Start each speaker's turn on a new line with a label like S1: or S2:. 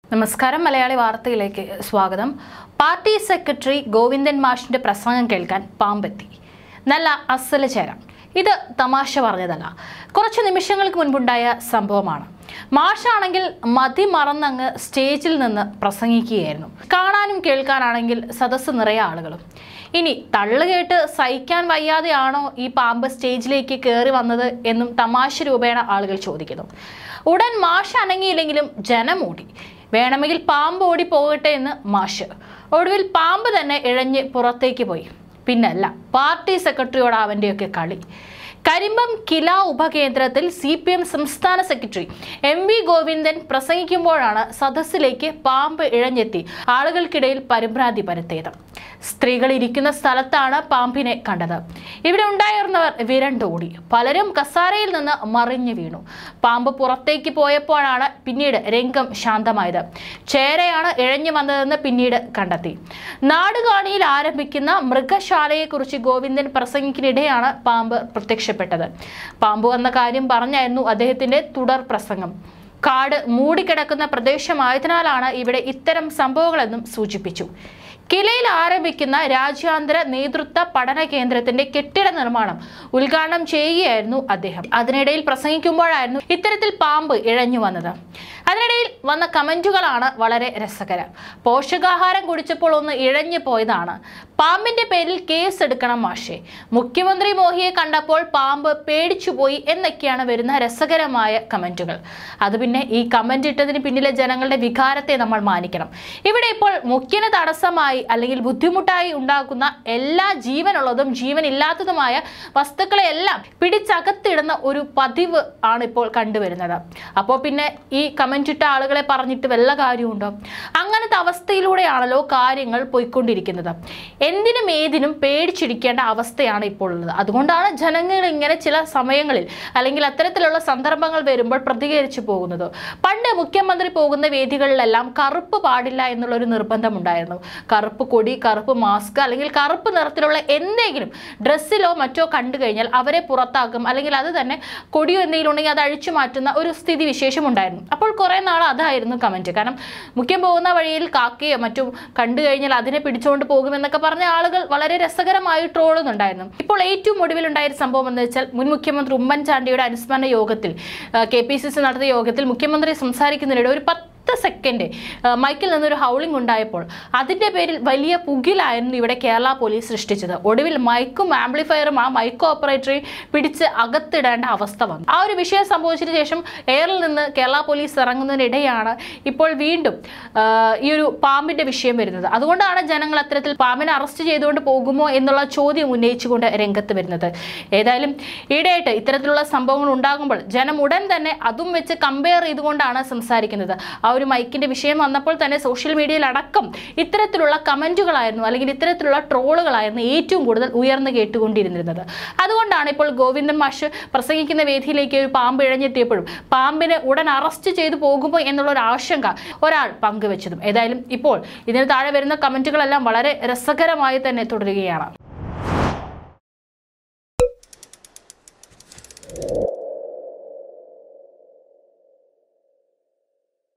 S1: നമസ്കാരം മലയാളി വാർത്തയിലേക്ക് സ്വാഗതം പാർട്ടി സെക്രട്ടറി ഗോവിന്ദൻ മാഷിന്റെ പ്രസംഗം കേൾക്കാൻ പാമ്പെത്തി നല്ല അസല് ചേരാം ഇത് തമാശ പറഞ്ഞതല്ല കുറച്ച് നിമിഷങ്ങൾക്ക് മുൻപുണ്ടായ സംഭവമാണ് മാഷാണെങ്കിൽ മതി മറന്നങ്ങ് സ്റ്റേജിൽ നിന്ന് പ്രസംഗിക്കുകയായിരുന്നു കാണാനും കേൾക്കാനാണെങ്കിൽ സദസ്സ് നിറയെ ആളുകളും ഇനി തള്ളുകേട്ട് സഹിക്കാൻ വയ്യാതെയാണോ ഈ പാമ്പ് സ്റ്റേജിലേക്ക് കയറി വന്നത് എന്നും തമാശ രൂപേണ ആളുകൾ ചോദിക്കുന്നു ഉടൻ മാഷ് അനങ്ങിയില്ലെങ്കിലും ജനം ഓടി വേണമെങ്കിൽ പാമ്പ് ഓടി പോകട്ടെ എന്ന് മാഷ് ഒടുവിൽ പാമ്പ് തന്നെ ഇഴഞ്ഞ് പുറത്തേക്ക് പോയി പിന്നല്ല പാർട്ടി സെക്രട്ടറിയോട് അവൻ്റെയൊക്കെ കളി കരിമ്പം കില ഉപകേന്ദ്രത്തിൽ സി പി എം സംസ്ഥാന സെക്രട്ടറി എം വി ഗോവിന്ദൻ പ്രസംഗിക്കുമ്പോഴാണ് സദസ്സിലേക്ക് പാമ്പ് ഇഴഞ്ഞെത്തി ആളുകൾക്കിടയിൽ പരിഭ്രാന്തി പരത്തിയത് സ്ത്രീകൾ ഇരിക്കുന്ന സ്ഥലത്താണ് പാമ്പിനെ കണ്ടത് ഇവിടെ ഉണ്ടായിരുന്നവർ വിരണ്ടോടി പലരും കസാരയിൽ നിന്ന് മറിഞ്ഞു വീണു പാമ്പ് പുറത്തേക്ക് പോയപ്പോഴാണ് പിന്നീട് രംഗം ശാന്തമായത് ചേരയാണ് ഇഴഞ്ഞു വന്നതെന്ന് പിന്നീട് കണ്ടെത്തി നാടുകാണിയിൽ ആരംഭിക്കുന്ന മൃഗശാലയെക്കുറിച്ച് ഗോവിന്ദൻ പ്രസംഗിക്കിനിടെയാണ് പാമ്പ് പ്രത്യക്ഷപ്പെട്ടത് പാമ്പ് എന്ന കാര്യം പറഞ്ഞായിരുന്നു അദ്ദേഹത്തിന്റെ തുടർ പ്രസംഗം കാട് മൂടിക്കിടക്കുന്ന പ്രദേശമായതിനാലാണ് ഇവിടെ ഇത്തരം സംഭവങ്ങളെന്നും സൂചിപ്പിച്ചു കിലയിൽ ആരംഭിക്കുന്ന രാജ്യാന്തര നേതൃത്വ പഠന കേന്ദ്രത്തിന്റെ കെട്ടിട നിർമ്മാണം ഉദ്ഘാടനം ചെയ്യുകയായിരുന്നു അദ്ദേഹം അതിനിടയിൽ പ്രസംഗിക്കുമ്പോഴായിരുന്നു ഇത്തരത്തിൽ പാമ്പ് ഇഴഞ്ഞു വന്നത് അതിനിടയിൽ വന്ന കമന്റുകളാണ് വളരെ രസകരം പോഷകാഹാരം കുടിച്ചപ്പോൾ ഒന്ന് ഇഴഞ്ഞു പോയതാണ് പാമ്പിന്റെ പേരിൽ കേസ് എടുക്കണം മാഷെ മുഖ്യമന്ത്രി മോഹിയെ കണ്ടപ്പോൾ പാമ്പ് പേടിച്ചുപോയി എന്നൊക്കെയാണ് വരുന്ന രസകരമായ കമന്റുകൾ അത് പിന്നെ ഈ കമന്റ് ഇട്ടതിന് പിന്നിലെ ജനങ്ങളുടെ വികാരത്തെ നമ്മൾ മാനിക്കണം ഇവിടെ ഇപ്പോൾ മുഖ്യന് തടസ്സമായി അല്ലെങ്കിൽ ബുദ്ധിമുട്ടായി ഉണ്ടാക്കുന്ന എല്ലാ ജീവനുള്ളതും ജീവനില്ലാത്തതുമായ വസ്തുക്കളെ എല്ലാം പിടിച്ചകത്തിടുന്ന ഒരു പതിവ് ആണ് ഇപ്പോൾ കണ്ടുവരുന്നത് അപ്പോൾ പിന്നെ ഈ കമന്റ് ഇട്ട ആളുകളെ പറഞ്ഞിട്ട് വല്ല കാര്യമുണ്ടോ അങ്ങനത്തെ അവസ്ഥയിലൂടെയാണല്ലോ കാര്യങ്ങൾ പോയിക്കൊണ്ടിരിക്കുന്നത് എന്തിനും ഏതിനും പേടിച്ചിരിക്കേണ്ട അവസ്ഥയാണ് ഇപ്പോൾ ഉള്ളത് അതുകൊണ്ടാണ് ജനങ്ങൾ ഇങ്ങനെ ചില സമയങ്ങളിൽ അല്ലെങ്കിൽ അത്തരത്തിലുള്ള സന്ദർഭങ്ങൾ വരുമ്പോൾ പ്രതികരിച്ചു പോകുന്നത് പണ്ട് മുഖ്യമന്ത്രി പോകുന്ന വേദികളിലെല്ലാം കറുപ്പ് പാടില്ല എന്നുള്ള ഒരു നിർബന്ധമുണ്ടായിരുന്നു കറുപ്പ് കൊടി കറുപ്പ് മാസ്ക് അല്ലെങ്കിൽ കറുപ്പ് നിറത്തിലുള്ള എന്തെങ്കിലും ഡ്രസ്സിലോ മറ്റോ കണ്ടു കഴിഞ്ഞാൽ അവരെ പുറത്താക്കും അല്ലെങ്കിൽ അത് തന്നെ കൊടിയോ എന്തെങ്കിലും ഉണ്ടെങ്കിൽ അത് അഴിച്ചു മാറ്റുന്ന ഒരു സ്ഥിതി വിശേഷം ഉണ്ടായിരുന്നു അപ്പോൾ കുറേ നാൾ അതായിരുന്നു കമന്റ് കാരണം മുഖ്യം പോകുന്ന വഴിയിൽ കാക്കയോ മറ്റും കണ്ടു കഴിഞ്ഞാൽ അതിനെ പിടിച്ചുകൊണ്ട് പോകുമെന്നൊക്കെ പറഞ്ഞ ആളുകൾ വളരെ രസകരമായി ട്രോളുന്നുണ്ടായിരുന്നു ഇപ്പോൾ ഏറ്റവും ഒടുവിലുണ്ടായ ഒരു സംഭവം എന്ന് വെച്ചാൽ മുൻ മുഖ്യമന്ത്രി ഉമ്മൻചാണ്ടിയുടെ അനുസ്മരണ യോഗത്തിൽ കെ പി സി സി നടത്തിയ യോഗത്തിൽ മുഖ്യമന്ത്രി സംസാരിക്കുന്നതിനിടെ ഒരു പത്ത് സെക്കൻഡ് മൈക്കിൽ നിന്നൊരു ഹൗളിംഗ് ഉണ്ടായപ്പോൾ അതിന്റെ പേരിൽ വലിയ പുകിലായിരുന്നു ഇവിടെ കേരള പോലീസ് സൃഷ്ടിച്ചത് ഒടുവിൽ മൈക്കും ആംപ്ലിഫയറും ആ മൈക്ക് ഓപ്പറേറ്ററെയും പിടിച്ച് അകത്തിടേണ്ട അവസ്ഥ വന്നു ആ ഒരു വിഷയം സംഭവിച്ചതിന് ശേഷം എയറിൽ നിന്ന് കേരള പോലീസ് ഇറങ്ങുന്നതിനിടെയാണ് ഇപ്പോൾ വീണ്ടും ആ, ഈ ഒരു പാമ്പിന്റെ വിഷയം വരുന്നത് അതുകൊണ്ടാണ് ജനങ്ങൾ അത്തരത്തിൽ പാമ്പിനെ അറസ്റ്റ് ചെയ്തുകൊണ്ട് പോകുമോ എന്നുള്ള ചോദ്യം ഉന്നയിച്ചുകൊണ്ട് രംഗത്ത് വരുന്നത് ഏതായാലും ഈയിടെയായിട്ട് ഇത്തരത്തിലുള്ള സംഭവങ്ങൾ ഉണ്ടാകുമ്പോൾ ജനം ഉടൻ തന്നെ അതും വെച്ച് കമ്പയർ ചെയ്തുകൊണ്ടാണ് സംസാരിക്കുന്നത് ആ ഒരു മൈക്കിന്റെ വിഷയം വന്നപ്പോൾ തന്നെ സോഷ്യൽ മീഡിയയിൽ അടക്കം ഇത്തരത്തിലുള്ള കമന്റുകളായിരുന്നു അല്ലെങ്കിൽ ഇത്തരത്തിലുള്ള ട്രോളുകളായിരുന്നു ഏറ്റവും കൂടുതൽ ഉയർന്നു കേട്ടുകൊണ്ടിരുന്നിരുന്നത് അതുകൊണ്ടാണ് ഇപ്പോൾ ഗോവിന്ദൻ മാഷ് പ്രസംഗിക്കുന്ന വേദിയിലേക്ക് ഒരു പാമ്പ് ഇഴഞ്ഞെത്തിയപ്പോഴും പാമ്പിനെ ഉടൻ അറസ്റ്റ് ചെയ്തു പോകുമോ എന്നുള്ള ഒരു ആശങ്ക ഒരാൾ പങ്കുവച്ചതും ഏതായാലും ഇപ്പോൾ ഇതിന് താഴെ വരുന്ന കമന്റുകളെല്ലാം വളരെ രസകരമായി തന്നെ തുടരുകയാണ്